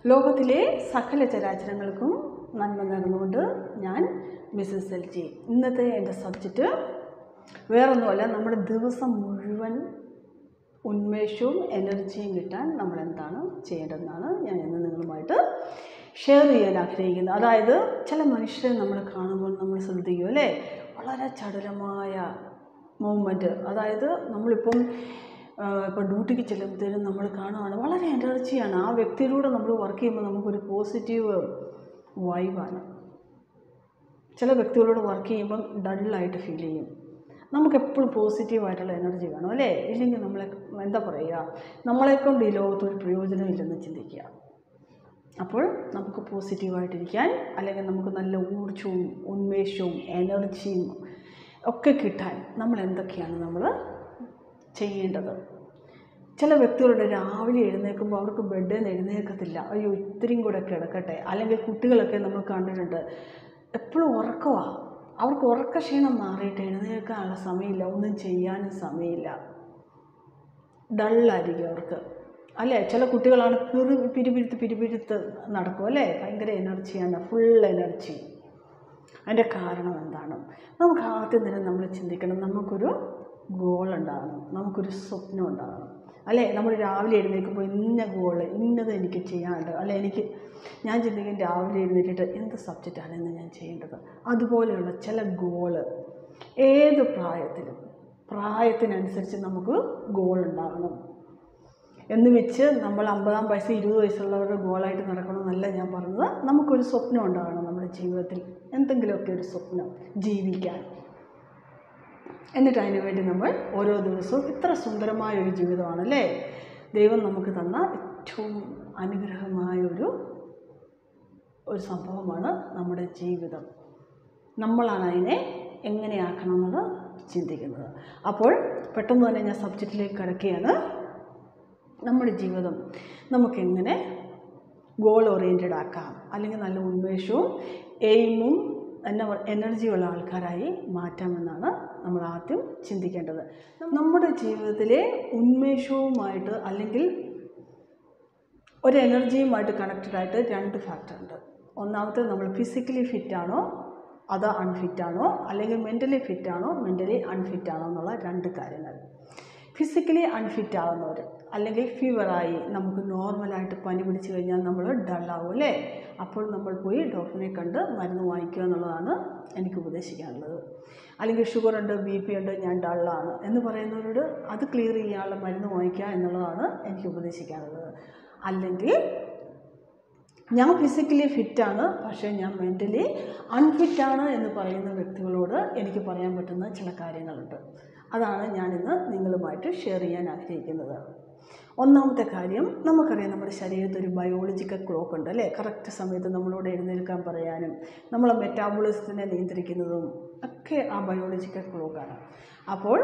ലോകത്തിലെ സകല ചരാചരങ്ങൾക്കും നന്മ നേർന്നുകൊണ്ട് ഞാൻ മിസ്സസ് എൽ ജി ഇന്നത്തെ എൻ്റെ സബ്ജക്റ്റ് വേറൊന്നുമല്ല നമ്മുടെ ദിവസം മുഴുവൻ ഉന്മേഷവും എനർജിയും കിട്ടാൻ നമ്മൾ എന്താണ് ചെയ്യേണ്ടതെന്നാണ് ഞാൻ ഇന്ന് നിങ്ങളുമായിട്ട് ഷെയർ ചെയ്യാൻ ആഗ്രഹിക്കുന്നത് അതായത് ചില മനുഷ്യരെ നമ്മൾ കാണുമ്പോൾ നമ്മൾ ശ്രദ്ധിക്കും അല്ലേ വളരെ ചടുലമായ മൂവ്മെൻറ്റ് അതായത് നമ്മളിപ്പം ആ, ഇപ്പം ഡ്യൂട്ടിക്ക് ചെല്ലുമ്പോഴത്തേനും നമ്മൾ കാണുകയാണ് വളരെ എനർജിയാണ് ആ വ്യക്തിയിലൂടെ നമ്മൾ വർക്ക് ചെയ്യുമ്പോൾ നമുക്കൊരു പോസിറ്റീവ് വൈബാണ് ചില വ്യക്തികളോട് വർക്ക് ചെയ്യുമ്പം ഡള്ളായിട്ട് ഫീൽ ചെയ്യും നമുക്കെപ്പോഴും പോസിറ്റീവായിട്ടുള്ള എനർജി വേണം അല്ലേ ഇല്ലെങ്കിൽ നമ്മളെ എന്താ പറയുക നമ്മളെക്കൊണ്ട് ഈ ലോകത്ത് ഒരു പ്രയോജനമില്ലെന്ന് ചിന്തിക്കുക അപ്പോൾ നമുക്ക് പോസിറ്റീവായിട്ടിരിക്കാൻ അല്ലെങ്കിൽ നമുക്ക് നല്ല ഊർജവും ഉന്മേഷവും എനർജിയും ഒക്കെ കിട്ടാൻ നമ്മൾ എന്തൊക്കെയാണ് നമ്മൾ ചെയ്യേണ്ടത് ചില വ്യക്തികളുടെ രാവിലെ എഴുന്നേൽക്കുമ്പോൾ അവർക്ക് ബെഡിൽ നിന്ന് എഴുന്നേൽക്കത്തില്ല അയ്യോ ഇത്രയും കൂടെ കിടക്കട്ടെ അല്ലെങ്കിൽ കുട്ടികളൊക്കെ നമ്മൾ കണ്ടിട്ടുണ്ട് എപ്പോഴും ഉറക്കമാണ് അവർക്ക് ഉറക്കക്ഷീണം മാറിയിട്ട് എഴുന്നേൽക്കാനുള്ള സമയമില്ല ഒന്നും ചെയ്യാനും സമയമില്ല ഡള്ളായിരിക്കും അവർക്ക് അല്ലേ ചില കുട്ടികളാണ് പിറു പിരിപിരുത്ത് പിരിപിരുത്ത് നടക്കും അല്ലേ ഭയങ്കര എനർജിയാണ് ഫുൾ എനർജി അതിൻ്റെ കാരണം എന്താണ് നമുക്ക് ആദ്യം തന്നെ നമ്മൾ ചിന്തിക്കണം നമുക്കൊരു ഗോൾ ഉണ്ടാകണം നമുക്കൊരു സ്വപ്നം ഉണ്ടാകണം അല്ലേ നമ്മൾ രാവിലെ എഴുന്നേൽക്കുമ്പോൾ ഇന്ന ഗോള് ഇന്നത് എനിക്ക് ചെയ്യാനുണ്ട് അല്ലെ എനിക്ക് ഞാൻ ചിന്തിക്കും രാവിലെ എഴുന്നേറ്റിട്ട് എന്ത് സബ്ജക്റ്റാണ് ഇന്ന് ഞാൻ ചെയ്യേണ്ടത് അതുപോലെയുള്ള ചില ഗോള് ഏത് പ്രായത്തിലും പ്രായത്തിനനുസരിച്ച് നമുക്ക് ഗോൾ ഉണ്ടാകണം എന്ന് വെച്ച് നമ്മൾ അമ്പതാം വയസ്സ് ഇരുപത് വയസ്സുള്ളവരുടെ ഗോളായിട്ട് നടക്കണമെന്നല്ല ഞാൻ പറഞ്ഞത് നമുക്കൊരു സ്വപ്നം ഉണ്ടാകണം നമ്മുടെ ജീവിതത്തിൽ എന്തെങ്കിലുമൊക്കെ ഒരു സ്വപ്നം ജീവിക്കാൻ എന്നിട്ട് അതിനു വേണ്ടി നമ്മൾ ഓരോ ദിവസവും ഇത്ര സുന്ദരമായ ഒരു ജീവിതമാണല്ലേ ദൈവം നമുക്ക് തന്ന ഏറ്റവും അനുഗ്രഹമായ ഒരു ഒരു സംഭവമാണ് നമ്മുടെ ജീവിതം നമ്മളാണ് അതിനെ എങ്ങനെയാക്കണമെന്നത് ചിന്തിക്കുന്നത് അപ്പോൾ പെട്ടെന്ന് തന്നെ ഞാൻ സബ്ജക്റ്റിലേക്ക് കിടക്കുകയാണ് നമ്മുടെ ജീവിതം നമുക്കെങ്ങനെ ഗോൾ ഓറിയൻറ്റഡ് ആക്കാം അല്ലെങ്കിൽ നല്ല ഉന്മേഷവും എയിമും എന്നാ എനർജിയുള്ള ആൾക്കാരായി മാറ്റാമെന്നാണ് നമ്മൾ ആദ്യം ചിന്തിക്കേണ്ടത് നമ്മുടെ ജീവിതത്തിലെ ഉന്മേഷവുമായിട്ട് അല്ലെങ്കിൽ ഒരു എനർജിയുമായിട്ട് കണക്റ്റഡ് ആയിട്ട് രണ്ട് ഫാക്ടർ ഉണ്ട് ഒന്നാമത്തെ നമ്മൾ ഫിസിക്കലി ഫിറ്റാണോ അതോ അൺഫിറ്റാണോ അല്ലെങ്കിൽ മെൻ്റലി ഫിറ്റാണോ മെൻ്റലി അൺഫിറ്റാണോ എന്നുള്ള രണ്ട് കാര്യങ്ങൾ ഫിസിക്കലി അൺഫിറ്റ് ആവുന്നവർ അല്ലെങ്കിൽ ഫീവറായി നമുക്ക് നോർമലായിട്ട് പനി പിടിച്ചു കഴിഞ്ഞാൽ നമ്മൾ ഡള്ളാവും അല്ലേ അപ്പോൾ നമ്മൾ പോയി ഡോക്ടറിനെ കണ്ട് മരുന്ന് വാങ്ങിക്കുക എന്നുള്ളതാണ് എനിക്ക് ഉപദേശിക്കാനുള്ളത് അല്ലെങ്കിൽ ഷുഗർ ഉണ്ട് ബി പി ഉണ്ട് ഞാൻ ഡള്ളാണ് എന്ന് പറയുന്നവരോട് അത് ക്ലിയർ ചെയ്യാനുള്ള മരുന്ന് വാങ്ങിക്കുക എന്നുള്ളതാണ് എനിക്ക് ഉപദേശിക്കാനുള്ളത് അല്ലെങ്കിൽ ഞാൻ ഫിസിക്കലി ഫിറ്റാണ് പക്ഷേ ഞാൻ മെൻ്റലി അൺഫിറ്റാണ് എന്ന് പറയുന്ന വ്യക്തികളോട് എനിക്ക് പറയാൻ പറ്റുന്ന ചില കാര്യങ്ങളുണ്ട് അതാണ് ഞാനിന്ന് നിങ്ങളുമായിട്ട് ഷെയർ ചെയ്യാൻ ആഗ്രഹിക്കുന്നത് ഒന്നാമത്തെ കാര്യം നമുക്കറിയാം നമ്മുടെ ശരീരത്തിൽ ഒരു ബയോളജിക്കൽ ക്ലോക്ക് ഉണ്ട് അല്ലേ കറക്റ്റ് സമയത്ത് നമ്മളോട് എഴുന്നേൽക്കാൻ പറയാനും നമ്മളെ മെറ്റാബോളിസത്തിനെ നിയന്ത്രിക്കുന്നതും ഒക്കെ ആ ബയോളജിക്കൽ ക്ലോക്കാണ് അപ്പോൾ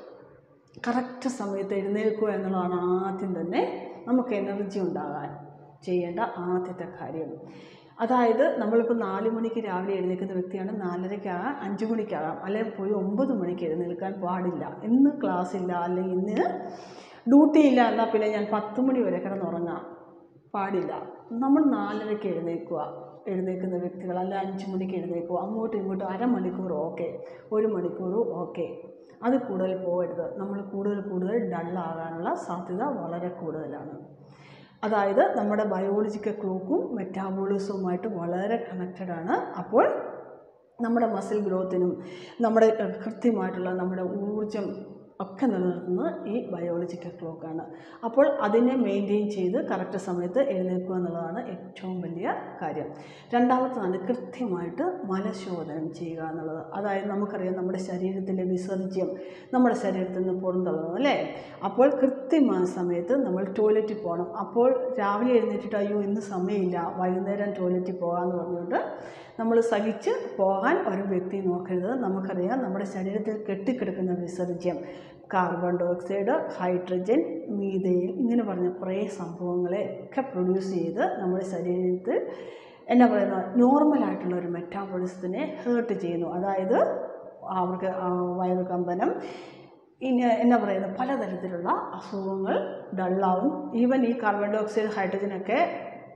കറക്റ്റ് സമയത്ത് എഴുന്നേൽക്കുക എന്നുള്ളതാണ് ആദ്യം തന്നെ നമുക്ക് എനർജി ഉണ്ടാകാൻ ചെയ്യേണ്ട ആദ്യത്തെ കാര്യം അതായത് നമ്മളിപ്പോൾ നാല് മണിക്ക് രാവിലെ എഴുന്നേൽക്കുന്ന വ്യക്തിയാണ് നാലരയ്ക്കാകാം അഞ്ച് മണിക്കാകാം അല്ലെങ്കിൽ പോയി ഒമ്പത് മണിക്ക് എഴുന്നേൽക്കാൻ പാടില്ല ഇന്ന് ക്ലാസ് ഇല്ല അല്ലെങ്കിൽ ഇന്ന് ഡ്യൂട്ടി ഇല്ല എന്നാൽ പിന്നെ ഞാൻ പത്ത് മണി വരെ കിടന്നുറങ്ങാം പാടില്ല നമ്മൾ നാലരയ്ക്ക് എഴുന്നേൽക്കുക എഴുന്നേൽക്കുന്ന വ്യക്തികൾ അല്ല അഞ്ച് മണിക്ക് എഴുന്നേൽക്കുക അങ്ങോട്ടും ഇങ്ങോട്ടും അരമണിക്കൂർ ഓക്കെ ഒരു മണിക്കൂർ ഓക്കെ അത് കൂടുതൽ പോകരുത് നമ്മൾ കൂടുതൽ കൂടുതൽ ഡള്ളാകാനുള്ള സാധ്യത വളരെ കൂടുതലാണ് അതായത് നമ്മുടെ ബയോളജിക്കൽ ക്ലോക്കും മെറ്റാബോളിസവുമായിട്ട് വളരെ കണക്റ്റഡ് ആണ് അപ്പോൾ നമ്മുടെ മസിൽ ഗ്രോത്തിനും നമ്മുടെ ഏഹ്, കൃത്യമായിട്ടുള്ള നമ്മുടെ ഊർജം ഒക്കെ നിലനിർത്തുന്നത് ഈ ബയോളജിക്കൽ ക്ലോക്കാണ് അപ്പോൾ അതിനെ മെയിൻറ്റെയിൻ ചെയ്ത് കറക്റ്റ് സമയത്ത് എഴുന്നേൽക്കുക എന്നുള്ളതാണ് ഏറ്റവും വലിയ കാര്യം രണ്ടാമത്തതാണ് കൃത്യമായിട്ട് മലശോധനം ചെയ്യുക എന്നുള്ളത് അതായത് നമുക്കറിയാം നമ്മുടെ ശരീരത്തിലെ വിസർജ്യം നമ്മുടെ ശരീരത്തിൽ നിന്ന് പുറന്തള്ളുന്നു അല്ലേ അപ്പോൾ കൃത്യമായ സമയത്ത് നമ്മൾ ടോയ്ലറ്റിൽ പോകണം അപ്പോൾ രാവിലെ എഴുന്നേറ്റിട്ട് അയ്യോ ഇന്ന് സമയമില്ല വൈകുന്നേരം ടോയ്ലറ്റിൽ പോകാമെന്ന് പറഞ്ഞുകൊണ്ട് നമ്മൾ സഹിച്ച് പോകാൻ ഒരു വ്യക്തി നോക്കരുത് നമുക്കറിയാം നമ്മുടെ ശരീരത്തിൽ കെട്ടിക്കിടക്കുന്ന വിസർജ്യം കാർബൺ ഡയോക്സൈഡ് ഹൈഡ്രജൻ മീതയിൽ ഇങ്ങനെ പറഞ്ഞ കുറേ സംഭവങ്ങളെ ഒക്കെ പ്രൊഡ്യൂസ് ചെയ്ത് നമ്മുടെ ശരീരത്തിൽ എന്നാ പറയുന്ന നോർമലായിട്ടുള്ള ഒരു മെറ്റാബോളിസത്തിനെ ഹേർട്ട് ചെയ്യുന്നു അതായത് അവർക്ക് ആ വയറ് കമ്പനം ഇനി എന്നാ പറയുന്നത് പലതരത്തിലുള്ള അസുഖങ്ങൾ ഡള്ളാവും ഈവൻ ഈ കാർബൺ ഡൈ ഓക്സൈഡ് ഹൈഡ്രജനൊക്കെ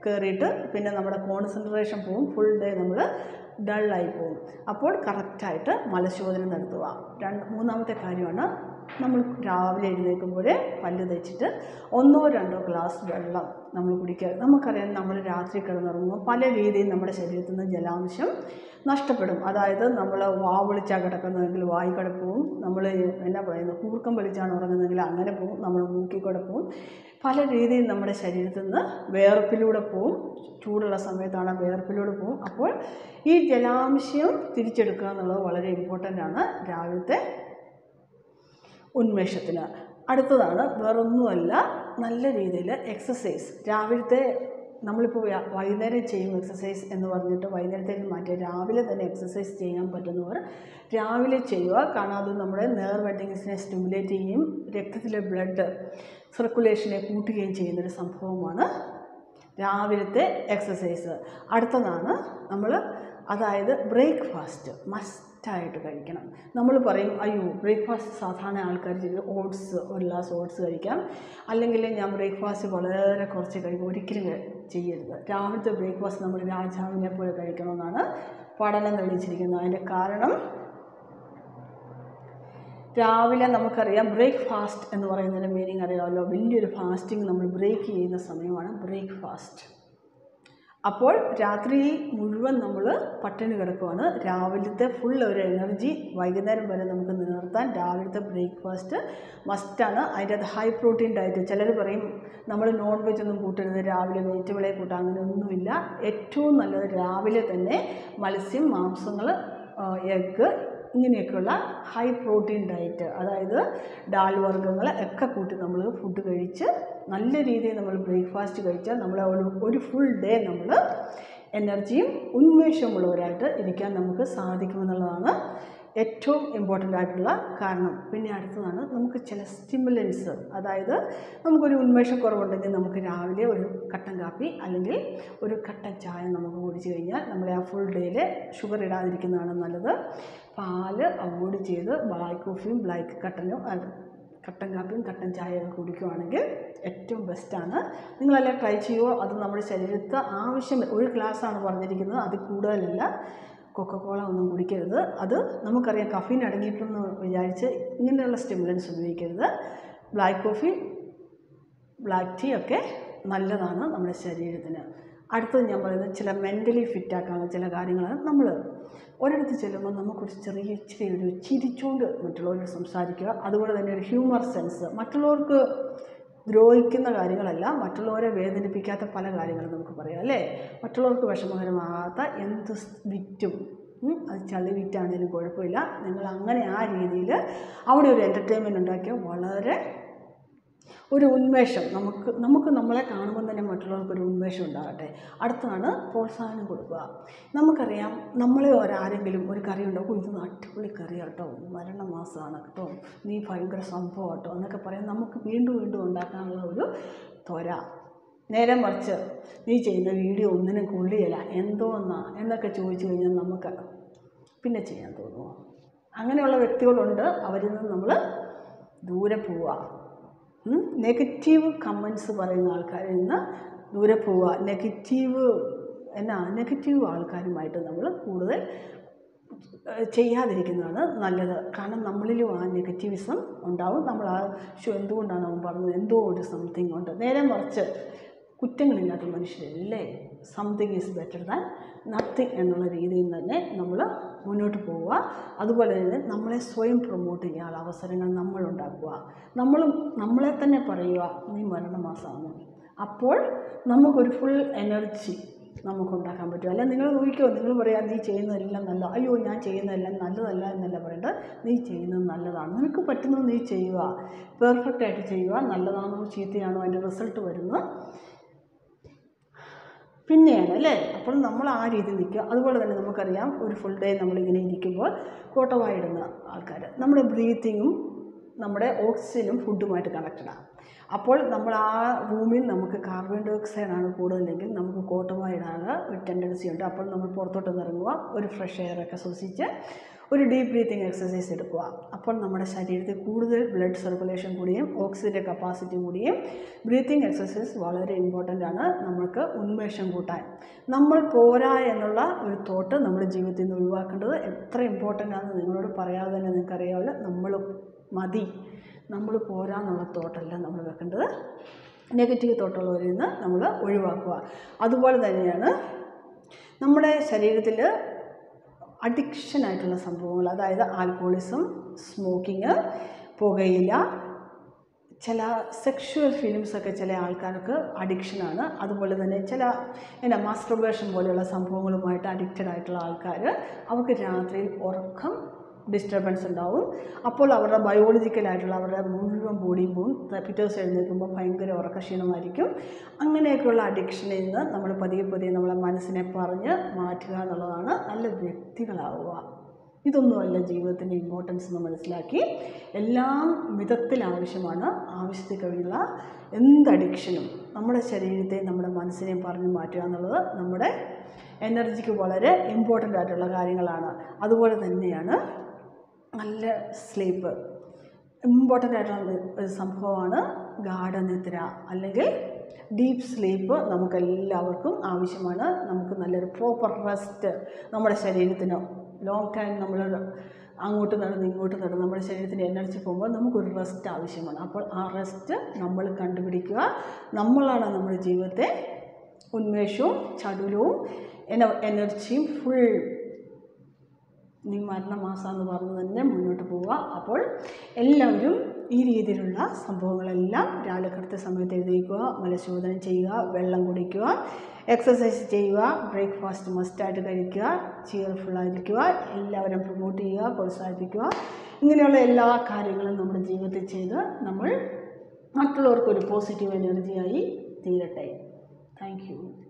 കയറിയിട്ട് പിന്നെ നമ്മുടെ കോൺസെൻട്രേഷൻ പോവും ഫുൾ ഡേ നമ്മൾ ഡള്ളായി പോകും അപ്പോൾ കറക്റ്റായിട്ട് മലശോധന നടത്തുക രണ്ട് മൂന്നാമത്തെ കാര്യമാണ് നമ്മൾ രാവിലെ എഴുന്നേൽക്കുമ്പോൾ പല്ല് തേച്ചിട്ട് ഒന്നോ രണ്ടോ ഗ്ലാസ് വെള്ളം നമ്മൾ കുടിക്കുക നമുക്കറിയാം നമ്മൾ രാത്രി കിടന്നുറങ്ങുമ്പോൾ പല രീതിയിൽ നമ്മുടെ ശരീരത്തിൽ നിന്ന് ജലാംശം നഷ്ടപ്പെടും അതായത് നമ്മൾ വാ വിളിച്ചാൽ കിടക്കുന്നതെങ്കിൽ വായി കൂടെ പോവും നമ്മൾ എന്നാ പറയുന്നത് കൂർക്കം വലിച്ചാണ് ഉറങ്ങുന്നതെങ്കിൽ അങ്ങനെ പോവും നമ്മൾ മൂക്കിൽ കൂടെ പോവും പല രീതിയിൽ നമ്മുടെ ശരീരത്തിൽ നിന്ന് വേർപ്പിലൂടെ പോവും ചൂടുള്ള സമയത്താണ് വേർപ്പിലൂടെ പോവും അപ്പോൾ ഈ ജലാംശം തിരിച്ചെടുക്കുക എന്നുള്ളത് വളരെ ഇമ്പോർട്ടൻ്റ് ആണ് രാവിലത്തെ ഉന്മേഷത്തിന് അടുത്തതാണ് വേറൊന്നുമല്ല നല്ല രീതിയിൽ എക്സസൈസ് രാവിലത്തെ നമ്മളിപ്പോൾ വ്യ- വൈകുന്നേരം ചെയ്യും എക്സസൈസ് എന്ന് പറഞ്ഞിട്ട് വൈകുന്നേരത്തേക്ക് മാറ്റി രാവിലെ തന്നെ എക്സസൈസ് ചെയ്യാൻ പറ്റുന്നവർ രാവിലെ ചെയ്യുക കാരണം അത് നമ്മുടെ നെർവ് എൻഡിങ്സിനെ സ്റ്റിമുലേറ്റ് ചെയ്യുകയും രക്തത്തിലെ ബ്ലഡ് സർക്കുലേഷനെ കൂട്ടുകയും ചെയ്യുന്നൊരു സംഭവമാണ് രാവിലത്തെ എക്സസൈസ് അടുത്തതാണ് നമ്മൾ അതായത് ബ്രേക്ക്ഫാസ്റ്റ് മസ്റ്റായിട്ട് കഴിക്കണം നമ്മൾ പറയും അയ്യോ ബ്രേക്ക്ഫാസ്റ്റ് സാധാരണ ആൾക്കാർ ചെയ്ത് ഓട്സ് ഒരു ഗ്ലാസ് ഓട്സ് കഴിക്കാം അല്ലെങ്കിൽ ഞാൻ ബ്രേക്ക്ഫാസ്റ്റ് വളരെ കുറച്ച് കഴിക്കും ഒരിക്കലും കഴി- ചെയ്യരുത് രാവിലത്തെ ബ്രേക്ക്ഫാസ്റ്റ് നമ്മൾ രാജാവിനെ പോലെ കഴിക്കണമെന്നാണ് പഠനം തെളിയിച്ചിരിക്കുന്നത് അതിൻ്റെ കാരണം രാവിലെ നമുക്കറിയാം ബ്രേക്ക്ഫാസ്റ്റ് എന്ന് പറയുന്നതിൻ്റെ മീനിങ് അറിയാമല്ലോ വലിയൊരു ഫാസ്റ്റിംഗ് നമ്മൾ ബ്രേക്ക് ചെയ്യുന്ന സമയമാണ് ബ്രേക്ക്ഫാസ്റ്റ് അപ്പോൾ രാത്രിയിൽ മുഴുവൻ നമ്മൾ പട്ടിണി കിടക്കുവാണ് രാവിലത്തെ ഫുൾ ഒരു എനർജി വൈകുന്നേരം വരെ നമുക്ക് നിലനിർത്താൻ രാവിലത്തെ ബ്രേക്ക്ഫാസ്റ്റ് മസ്റ്റാണ് അതിൻ്റെ അത് ഹൈ പ്രോട്ടീൻ ഡയറ്റ് ചിലർ പറയും നമ്മൾ നോൺ വെജ് ഒന്നും കൂട്ടരുത് രാവിലെ വെജിറ്റബിളെ കൂട്ടാം അങ്ങനെയൊന്നുമില്ല ഏറ്റവും നല്ലത് രാവിലെ തന്നെ മത്സ്യം മാംസങ്ങൾ എഗ്ഗ് ഇങ്ങനെയൊക്കെയുള്ള ഹൈ പ്രോട്ടീൻ ഡയറ്റ് അതായത് ഡാൽ വർഗ്ഗങ്ങൾ ഒക്കെ കൂട്ടി നമ്മൾ ഫുഡ് കഴിച്ച് നല്ല രീതിയിൽ നമ്മൾ ബ്രേക്ക്ഫാസ്റ്റ് കഴിച്ചാൽ നമ്മൾ ഒരു ഒരു ഫുൾ ഡേ നമ്മൾ എനർജിയും ഉന്മേഷമുള്ളവരായിട്ട് ഇരിക്കാൻ നമുക്ക് സാധിക്കുമെന്നുള്ളതാണ് ഏറ്റവും ഇമ്പോർട്ടൻ്റ് ആയിട്ടുള്ള കാരണം പിന്നെ അടുത്തതാണ് നമുക്ക് ചില സ്റ്റിമുലൻസ് അതായത് നമുക്കൊരു ഉന്മേഷക്കുറവുണ്ടെങ്കിൽ നമുക്ക് രാവിലെ ഒരു കട്ടൻ കാപ്പി അല്ലെങ്കിൽ ഒരു കട്ടൻ ചായ നമുക്ക് കുടിച്ച് കഴിഞ്ഞാൽ നമ്മളെ ആ ഫുൾ ഡേയിൽ ഷുഗർ ഇടാതിരിക്കുന്നതാണ് നല്ലത് പാല് അവോയ്ഡ് ചെയ്ത് ബ്ലാക്ക് കോഫിയും ബ്ലാക്ക് കട്ടനും അത് കട്ടൻ കാപ്പിയും കട്ടൻ ചായയൊക്കെ കുടിക്കുവാണെങ്കിൽ ഏറ്റവും ബെസ്റ്റാണ് നിങ്ങളെല്ലാം ട്രൈ ചെയ്യുമോ അത് നമ്മുടെ ശരീരത്ത് ആവശ്യം ഒരു ഗ്ലാസ്സാണ് പറഞ്ഞിരിക്കുന്നത് അത് കൂടുതലല്ല കൊക്കക്കോള ഒന്നും കുടിക്കരുത് അത് നമുക്കറിയാം കഫീൻ അടങ്ങിയിട്ടുണ്ടെന്ന് വിചാരിച്ച് ഇങ്ങനെയുള്ള സ്റ്റിമുലൻസ് ഉപയോഗിക്കരുത് ബ്ലാക്ക് കോഫി ബ്ലാക്ക് ടീ ഒക്കെ നല്ലതാണ് നമ്മുടെ ശരീരത്തിന് അടുത്തത് ഞാൻ പറയുന്നത് ചില മെൻ്റലി ഫിറ്റാക്കാനുള്ള ചില കാര്യങ്ങളാണ് നമ്മൾ ഒരിടത്ത് ചെല്ലുമ്പോൾ നമുക്കൊരു ചെറിയ ഇച്ചിരി ഒരു ചിരിച്ചുകൊണ്ട് മറ്റുള്ളവരോട് സംസാരിക്കുക അതുപോലെ തന്നെ ഒരു ഹ്യൂമർ സെൻസ് മറ്റുള്ളവർക്ക് ദ്രോഹിക്കുന്ന കാര്യങ്ങളല്ല മറ്റുള്ളവരെ വേദനിപ്പിക്കാത്ത പല കാര്യങ്ങളും നമുക്ക് പറയാം അല്ലേ മറ്റുള്ളവർക്ക് വിഷമകരമാകാത്ത എന്ത് വിറ്റും ഉം, അത് ചളി വിറ്റാണേലും കുഴപ്പമില്ല നിങ്ങൾ അങ്ങനെ ആ രീതിയിൽ അവിടെ ഒരു എൻ്റർടൈൻമെൻറ്റ് ഉണ്ടാക്കിയാൽ വളരെ ഒരു ഉന്മേഷം നമുക്ക് നമുക്ക് നമ്മളെ കാണുമ്പോൾ തന്നെ മറ്റുള്ളവർക്ക് ഒരു ഉന്മേഷം ഉണ്ടാകട്ടെ അടുത്താണ് പ്രോത്സാഹനം കൊടുക്കുക നമുക്കറിയാം നമ്മളെ ഒരാരെങ്കിലും ഒരു കറി ഉണ്ടാക്കും ഇത് അടിപൊളി കറി കേട്ടോ മരണമാസമാണ് കേട്ടോ നീ ഭയങ്കര സംഭവം കേട്ടോ എന്നൊക്കെ പറയാൻ നമുക്ക് വീണ്ടും വീണ്ടും ഉണ്ടാക്കാനുള്ള ഒരു ത്വര നേരെ മറിച്ച് നീ ചെയ്യുന്ന വീഡിയോ ഒന്നിനും കൊള്ളിയല്ല എന്തോ എന്നാ എന്നൊക്കെ ചോദിച്ചു കഴിഞ്ഞാൽ നമുക്ക് പിന്നെ ചെയ്യാൻ തോന്നുമോ അങ്ങനെയുള്ള വ്യക്തികളുണ്ട് അവരിൽ നിന്ന് നമ്മൾ ദൂരെ പോവുക നെഗറ്റീവ് കമൻസ് പറയുന്ന ആൾക്കാരിൽ നിന്ന് ദൂരെ പോവുക നെഗറ്റീവ് എന്നാ നെഗറ്റീവ് ആൾക്കാരുമായിട്ട് നമ്മൾ കൂടുതൽ ഏഹ് ചെയ്യാതിരിക്കുന്നതാണ് നല്ലത് കാരണം നമ്മളിലും ആ നെഗറ്റിവിസം ഉണ്ടാവും നമ്മൾ ആ ഷോ എന്തുകൊണ്ടാണ് അവൻ പറഞ്ഞത് എന്തോ ഒരു സംതിങ് ഉണ്ട് നേരെ മറിച്ച് കുറ്റങ്ങളില്ലാത്ത മനുഷ്യരല്ലേ something is better than nothing എന്നുള്ള രീതിയിൽ തന്നെ നമ്മൾ മുന്നോട്ട് പോവുക അതുപോലെ തന്നെ നമ്മളെ സ്വയം പ്രൊമോട്ട് ചെയ്യാനുള്ള അവസരങ്ങൾ നമ്മൾ ഉണ്ടാക്കുക നമ്മൾ നമ്മളെ തന്നെ പറയുക നീ മരണമാസമാണ് അപ്പോൾ നമുക്കൊരു ഫുൾ എനർജി നമുക്കുണ്ടാക്കാൻ പറ്റും അല്ല നിങ്ങൾ നോക്കിക്കോ നിങ്ങൾ പറയാം നീ ചെയ്യുന്നതെല്ലാം നല്ല അയ്യോ ഞാൻ ചെയ്യുന്നതെല്ലാം നല്ലതല്ല എന്നല്ല പറയേണ്ടത് നീ ചെയ്യുന്നത് നല്ലതാണ് നിനക്ക് പറ്റുന്നത് നീ ചെയ്യുക പെർഫെക്റ്റ് ആയിട്ട് ചെയ്യുക നല്ലതാണോ ചീത്തയാണോ അതിൻ്റെ റിസൾട്ട് വരുന്നത് പിന്നെയാണ് അല്ലേ അപ്പോൾ നമ്മൾ ആ രീതിയിൽ നിൽക്കുക അതുപോലെ തന്നെ നമുക്കറിയാം ഒരു ഫുൾ ഡേ നമ്മളിങ്ങനെ ഇരിക്കുമ്പോൾ കോട്ടവായിടുന്ന ആൾക്കാർ നമ്മുടെ ബ്രീത്തിങ്ങും നമ്മുടെ ഓക്സിജനും ഫുഡുമായിട്ട് കണക്റ്റഡാണ് അപ്പോൾ നമ്മൾ ആ റൂമിൽ നമുക്ക് കാർബൺ ഡൈ ഓക്സൈഡ് ആണ് കൂടുതലെങ്കിൽ നമുക്ക് കോട്ടുമായിടാനുള്ള ഒരു ടെൻഡൻസി ഉണ്ട് അപ്പോൾ നമ്മൾ പുറത്തോട്ട് ഇറങ്ങുക ഒരു ഫ്രഷ് എയർ ഒക്കെ ശ്വസിച്ച് ഒരു ഡീപ്പ് ബ്രീത്തിങ് എക്സസൈസ് എടുക്കുക അപ്പോൾ നമ്മുടെ ശരീരത്തിൽ കൂടുതൽ ബ്ലഡ് സർക്കുലേഷൻ കൂടിയും ഓക്സിജൻ്റെ കപ്പാസിറ്റി കൂടിയും ബ്രീത്തിങ് എക്സസൈസ് വളരെ ഇമ്പോർട്ടൻ്റ് ആണ് നമുക്ക് ഉന്മേഷം കൂട്ടാൻ നമ്മൾ പോരാ എന്നുള്ള ഒരു തോട്ട് നമ്മുടെ ജീവിതത്തിൽ നിന്ന് ഒഴിവാക്കേണ്ടത് എത്ര ഇമ്പോർട്ടൻ്റ് ആണെന്ന് നിങ്ങളോട് പറയാതെ തന്നെ നിങ്ങൾക്കറിയാമല്ലോ നമ്മൾ മതി നമ്മൾ പോരാ എന്നുള്ള തോട്ടല്ല നമ്മൾ വെക്കേണ്ടത് നെഗറ്റീവ് തോട്ടുള്ളവരിൽ നിന്ന് നമ്മൾ ഒഴിവാക്കുക അതുപോലെ തന്നെയാണ് നമ്മുടെ ശരീരത്തിൽ അഡിക്ഷൻ ആയിട്ടുള്ള സംഭവങ്ങൾ അതായത് ആൽക്കഹോളിസം സ്മോക്കിങ് പുകയില ചില സെക്ഷുവൽ ഫിലിംസൊക്കെ ചില ആൾക്കാർക്ക് അഡിക്ഷനാണ് അതുപോലെ തന്നെ ചില എന്നാ മാസ്റ്റർബേഷൻ പോലെയുള്ള സംഭവങ്ങളുമായിട്ട് അഡിക്റ്റഡ് ആയിട്ടുള്ള ആൾക്കാർ അവർക്ക് രാത്രിയിൽ ഉറക്കം ഡിസ്റ്റർബൻസ് ഉണ്ടാവും അപ്പോൾ അവരുടെ ബയോളജിക്കലായിട്ടുള്ള അവരുടെ മുഴുവൻ ബോഡിയും പോവും പിറ്റേ ദിവസം എഴുന്നേൽക്കുമ്പോൾ ഭയങ്കര ഉറക്കക്ഷീണമായിരിക്കും അങ്ങനെയൊക്കെയുള്ള അഡിക്ഷനിൽ നിന്ന് നമ്മൾ പതിയെ പതിയെ നമ്മളെ മനസ്സിനെ പറഞ്ഞ് മാറ്റുക എന്നുള്ളതാണ് നല്ല വ്യക്തികളാവുക ഇതൊന്നുമല്ല ജീവിതത്തിൻ്റെ ഇമ്പോർട്ടൻസ് എന്ന് മനസ്സിലാക്കി എല്ലാം മിതത്തിൽ ആവശ്യമാണ് ആവശ്യത്തിൽ കഴിഞ്ഞുള്ള എന്ത് അഡിക്ഷനും നമ്മുടെ ശരീരത്തെ നമ്മുടെ മനസ്സിനെയും പറഞ്ഞു മാറ്റുക എന്നുള്ളത് നമ്മുടെ എനർജിക്ക് വളരെ ഇമ്പോർട്ടൻ്റ് ആയിട്ടുള്ള കാര്യങ്ങളാണ് അതുപോലെ തന്നെയാണ് നല്ല സ്ലീപ്പ് ഇമ്പോർട്ടൻ്റ് ആയിട്ടുള്ള ഒരു സംഭവമാണ് ഗാഠനിദ്ര അല്ലെങ്കിൽ ഡീപ്പ് സ്ലീപ്പ് നമുക്കെല്ലാവർക്കും ആവശ്യമാണ് നമുക്ക് നല്ലൊരു പ്രോപ്പർ റെസ്റ്റ് നമ്മുടെ ശരീരത്തിന് ലോങ് ടൈം നമ്മൾ അങ്ങോട്ട് നടന്ന് ഇങ്ങോട്ട് നടന്ന് നമ്മുടെ ശരീരത്തിൻ്റെ എനർജി പോകുമ്പോൾ നമുക്കൊരു റെസ്റ്റ് ആവശ്യമാണ് അപ്പോൾ ആ റെസ്റ്റ് നമ്മൾ കണ്ടുപിടിക്കുക നമ്മളാണ് നമ്മുടെ ജീവിതത്തെ ഉന്മേഷവും ചടുലവും എന എനർജിയും ഫുൾ നീ മരണമാസം എന്ന് പറഞ്ഞ് തന്നെ മുന്നോട്ട് പോവുക അപ്പോൾ എല്ലാവരും ഈ രീതിയിലുള്ള സംഭവങ്ങളെല്ലാം രാവിലെ കൃത്യസമയത്ത് എഴുതിക്കുക മലശോധനം ചെയ്യുക വെള്ളം കുടിക്കുക എക്സസൈസ് ചെയ്യുക ബ്രേക്ക്ഫാസ്റ്റ് മസ്റ്റായിട്ട് കഴിക്കുക ചിയർഫുള്ളായിരിക്കുക എല്ലാവരും പ്രൊമോട്ട് ചെയ്യുക പ്രോത്സാഹിപ്പിക്കുക ഇങ്ങനെയുള്ള എല്ലാ കാര്യങ്ങളും നമ്മുടെ ജീവിതത്തിൽ ചെയ്ത് നമ്മൾ മറ്റുള്ളവർക്കൊരു പോസിറ്റീവ് എനർജിയായി തീരട്ടെ താങ്ക് യു